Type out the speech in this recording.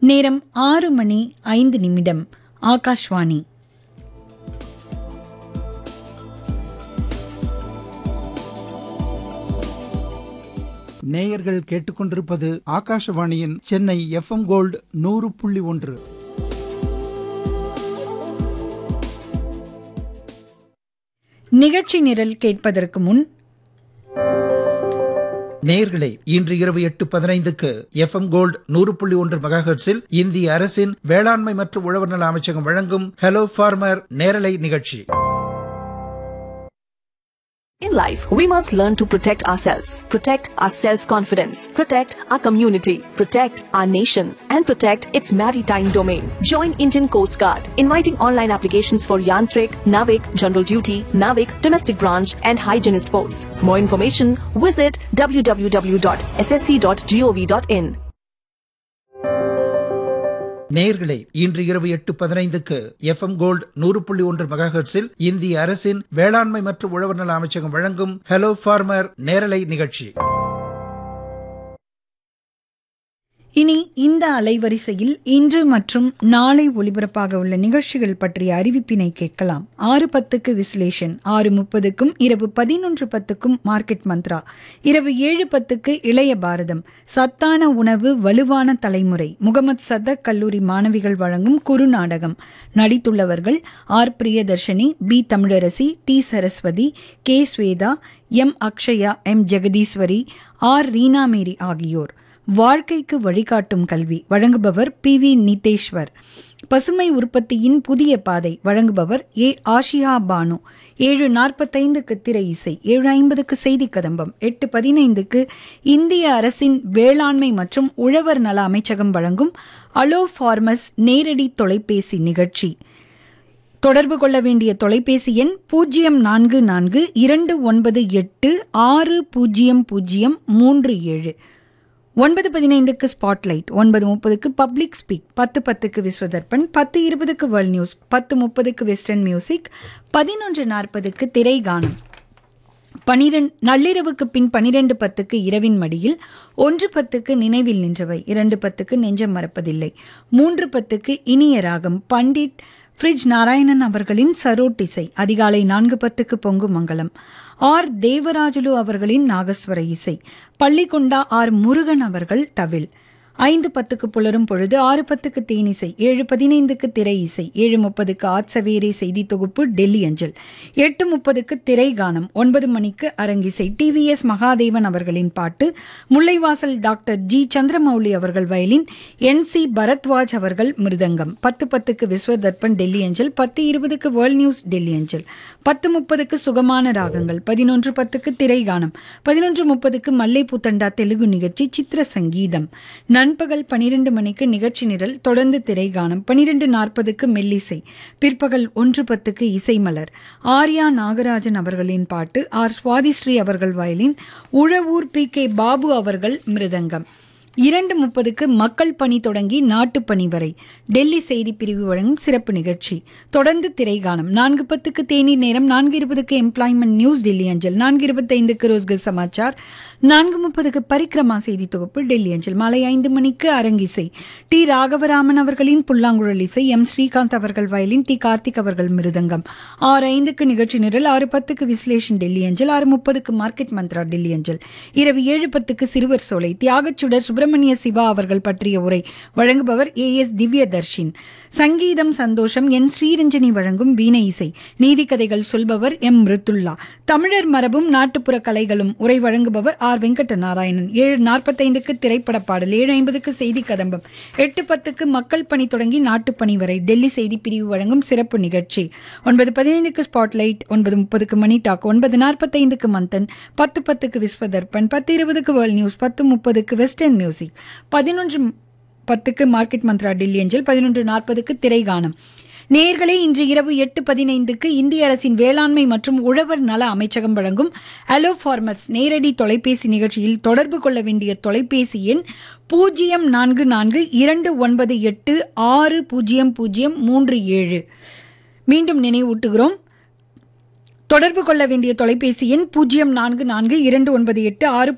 நேரம் ஆறு மணி ஐந்து நிமிடம் ஆகாஷ்வாணி நேயர்கள் கேட்டுக்கொண்டிருப்பது ஆகாஷவாணியின் சென்னை எஃப்எம் கோல்டு நூறு புள்ளி ஒன்று நிகழ்ச்சி நிரல் கேட்பதற்கு முன் நேயர்களே இன்று இரவு எட்டு பதினைந்துக்கு எஃப்எம் கோல்டு நூறு புள்ளி ஒன்று மெகாஹெர்ட்ஸில் இந்திய அரசின் வேளாண்மை மற்றும் உழவர் நல அமைச்சகம் வழங்கும் ஹலோ ஃபார்மர் நேரலை நிகழ்ச்சி In life, we must learn to protect ourselves, protect our self-confidence, protect our community, protect our nation, and protect its maritime domain. Join Indian Coast Guard, inviting online applications for Yantrik, Navik, General Duty, Navik, Domestic Branch, and Hygienist Post. For more information, visit www.ssc.gov.in. நேயர்களே இன்று இரவு எட்டு பதினைந்துக்கு FM gold நூறு புள்ளி ஒன்று மெகாஹெர்ட்ஸில் இந்திய அரசின் வேளாண்மை மற்றும் உழவர் நல அமைச்சகம் வழங்கும் ஹலோ ஃபார்மர் நேரலை நிகழ்ச்சி இனி இந்த அலைவரிசையில் இன்று மற்றும் நாளை ஒலிபரப்பாக உள்ள நிகழ்ச்சிகள் பற்றிய அறிவிப்பினை கேட்கலாம் ஆறு பத்துக்கு விஸ்லேஷன் ஆறு முப்பதுக்கும் இரவு பதினொன்று பத்துக்கும் மார்க்கெட் மந்த்ரா இரவு ஏழு பத்துக்கு இளைய பாரதம் சத்தான உணவு வலுவான தலைமுறை முகமது சதக் கல்லூரி மாணவிகள் வழங்கும் குறுநாடகம் நடித்துள்ளவர்கள் R Priyadharshini P Tamilarasi D Saraswathi K Swetha M Akshaya M Jegatheeswari R Reena Mary ஆகியோர் வாழ்க்கைக்கு வழிகாட்டும் கல்வி வழங்குபவர் பி வி நிதேஷ்வர் பசுமை உற்பத்தியின் புதிய பாதை வழங்குபவர் ஏ ஆஷியா பானு ஏழு நாற்பத்தைந்துக்கு திரை இசை ஏழு ஐம்பதுக்கு செய்தி கதம்பம் எட்டு பதினைந்துக்கு இந்திய அரசின் வேளாண்மை மற்றும் உழவர் நல அமைச்சகம் வழங்கும் அலோ ஃபார்மஸ் நேரடி தொலைபேசி நிகழ்ச்சி தொடர்பு கொள்ள வேண்டிய தொலைபேசி எண் பூஜ்ஜியம் நான்கு நான்கு இரண்டு ஒன்பது எட்டு ஆறு பூஜ்ஜியம் பூஜ்ஜியம் மூன்று ஏழு ஒன்பது பதினைந்துக்கு ஸ்பாட்லைட் ஒன்பது முப்பதுக்கு பப்ளிக் ஸ்பீக் பத்து பத்துக்கு விஸ்வதர்பன் பத்து இருபதுக்கு வேர்ல்ட் நியூஸ் பத்து முப்பதுக்கு வெஸ்டர்ன் மியூசிக் பதினொன்று நாற்பதுக்கு திரை கானம் பனிரெண்டு நள்ளிரவுக்கு பின் பனிரெண்டு பத்துக்கு இரவின் மடியில் ஒன்று பத்துக்கு நினைவில் நின்றவை இரண்டு பத்துக்கு நெஞ்சம் மறப்பதில்லை மூன்று பத்துக்கு இனிய ராகம் பண்டிட் ஃப்ரிட்ஜ் நாராயணன் அவர்களின் சரோட் இசை அதிகாலை நான்கு பத்துக்கு பொங்கு மங்கலம் ஆர் தேவராஜுலு அவர்களின் நாகஸ்வர இசை பள்ளிக்கொண்டா ஆர் முருகன் அவர்கள் தவில் ஐந்து பத்துக்கு புலரும் பொழுது ஆறு பத்துக்கு தேனிசை ஏழு பதினைந்துக்கு திரை இசை ஏழு முப்பதுக்கு ஆட்சவேரே செய்தி தொகுப்பு டெல்லி அஞ்சல் எட்டு முப்பதுக்கு திரை கானம் ஒன்பது மணிக்கு அரங்கிசை டிவிஎஸ் மகாதேவன் அவர்களின் பாட்டு முல்லைவாசல் டாக்டர் ஜி சந்திரமௌலி அவர்கள் வயலின் என் சி பரத்வாஜ் அவர்கள் மிருதங்கம் பத்து பத்துக்கு விஸ்வதர்பன் டெல்லி அஞ்சல் பத்து இருபதுக்கு வேர்ல்ட் நியூஸ் டெல்லி அஞ்சல் பத்து முப்பதுக்கு சுகமான ராகங்கள் பதினொன்று பத்துக்கு திரை கானம் பதினொன்று முப்பதுக்கு மல்லை பூத்தண்டா தெலுங்கு நிகழ்ச்சி சித்திர சங்கீதம் நண்பகல் பனிரெண்டு மணிக்கு நிகழ்ச்சி நிரல் தொடர்ந்து திரைகானம் பனிரெண்டு நாற்பதுக்கு மெல்லிசை பிற்பகல் ஒன்று பத்துக்கு இசைமலர் ஆர்யா நாகராஜன் அவர்களின் பாட்டு ஆர் சுவாதிஸ்ரீ அவர்கள் violin Uzhavoor P K Babu அவர்கள் மிருதங்கம் இரண்டு முப்பதுக்கு மக்கள் பணி தொடங்கி நாட்டுப்பணி வரை டெல்லி செய்தி பிரிவு வழங்கும் சிறப்பு நிகழ்ச்சி தொடர்ந்து திரைகானம் நான்கு பத்துக்கு தேநீர் நேரம் நான்கு இருபதுக்கு எம்ப்ளாய்மெண்ட் நியூஸ் டெல்லி அஞ்சல் நான்கு இருபத்தைந்துக்கு ரோஸ்கர் சமாச்சார் நான்கு முப்பதுக்கு பரிக்ரமா செய்தி தொகுப்பு டெல்லி அஞ்சல் மாலை ஐந்து மணிக்கு அரங்கிசை டி ராகவராமன் அவர்களின் புல்லாங்குழல் இசை எம் ஸ்ரீகாந்த் அவர்கள் வயலின் டி கார்த்திக் அவர்கள் மிருதங்கம் ஆறு ஐந்துக்கு நிகழ்ச்சி நிரல் ஆறு பத்துக்கு விஸ்லேஷன் டெல்லி அஞ்சல் ஆறு முப்பதுக்கு மார்க்கெட் மந்த்ரா டெல்லி அஞ்சல் இரவு ஏழு பத்துக்கு சிறுவர் சோலை தியாகச்சுடர் சுப்பிரமணிய சிவா அவர்கள் பற்றிய உரை வழங்குபவர் ஏ எஸ் திவ்யதர்ஷின் சங்கீதம் சந்தோஷம் என் ஸ்ரீரஞ்சனி வழங்கும் வீணை இசை நீதிக்கதைகள் சொல்பவர் எம் மிருத்துல்லா தமிழர் மரபும் நாட்டுப்புற கலைகளும் உரை வழங்குபவர் ஆர் வெங்கட்ட நாராயணன் ஏழு நாற்பத்தைந்துக்கு திரைப்பட பாடல் ஏழு ஐம்பதுக்கு செய்தி கதம்பம் எட்டு பத்துக்கு மக்கள் பணி தொடங்கி நாட்டுப்பணி வரை டெல்லி செய்தி பிரிவு வழங்கும் சிறப்பு நிகழ்ச்சி ஒன்பது பதினைந்துக்கு ஸ்பாட்லைட் ஒன்பது முப்பதுக்கு மணி டாக் ஒன்பது நாற்பத்தைந்துக்கு மந்தன் பத்து பத்துக்கு விஸ்வதர்பன் பத்து இருபதுக்கு வேர்ல்ட் நியூஸ் பத்து முப்பதுக்கு வெஸ்டர்ன் மியூசிக் பதினொன்று பத்துக்கு மார்க்கெட் மந்த்ரா டெல்லி அஞ்சல் பதினொன்று நாற்பதுக்கு திரைகானம் நேர்களே இன்று இரவு எட்டு பதினைந்துக்கு இந்திய அரசின் வேளாண்மை மற்றும் உழவர் நல அமைச்சகம் வழங்கும் அலோ ஃபார்மர்ஸ் நேரடி தொலைபேசி நிகழ்ச்சியில் தொடர்பு கொள்ள வேண்டிய தொலைபேசி எண் பூஜ்ஜியம் நான்கு நான்கு இரண்டு ஒன்பது எட்டு ஆறு பூஜ்ஜியம் பூஜ்ஜியம் மூன்று ஏழு மீண்டும் நினைவூட்டுகிறோம் தொடர்பு கொள்ள வேண்டிய தொலைபேசி எண் பூஜ்ஜியம் நான்கு நான்கு இரண்டு ஒன்பது எட்டு ஆறு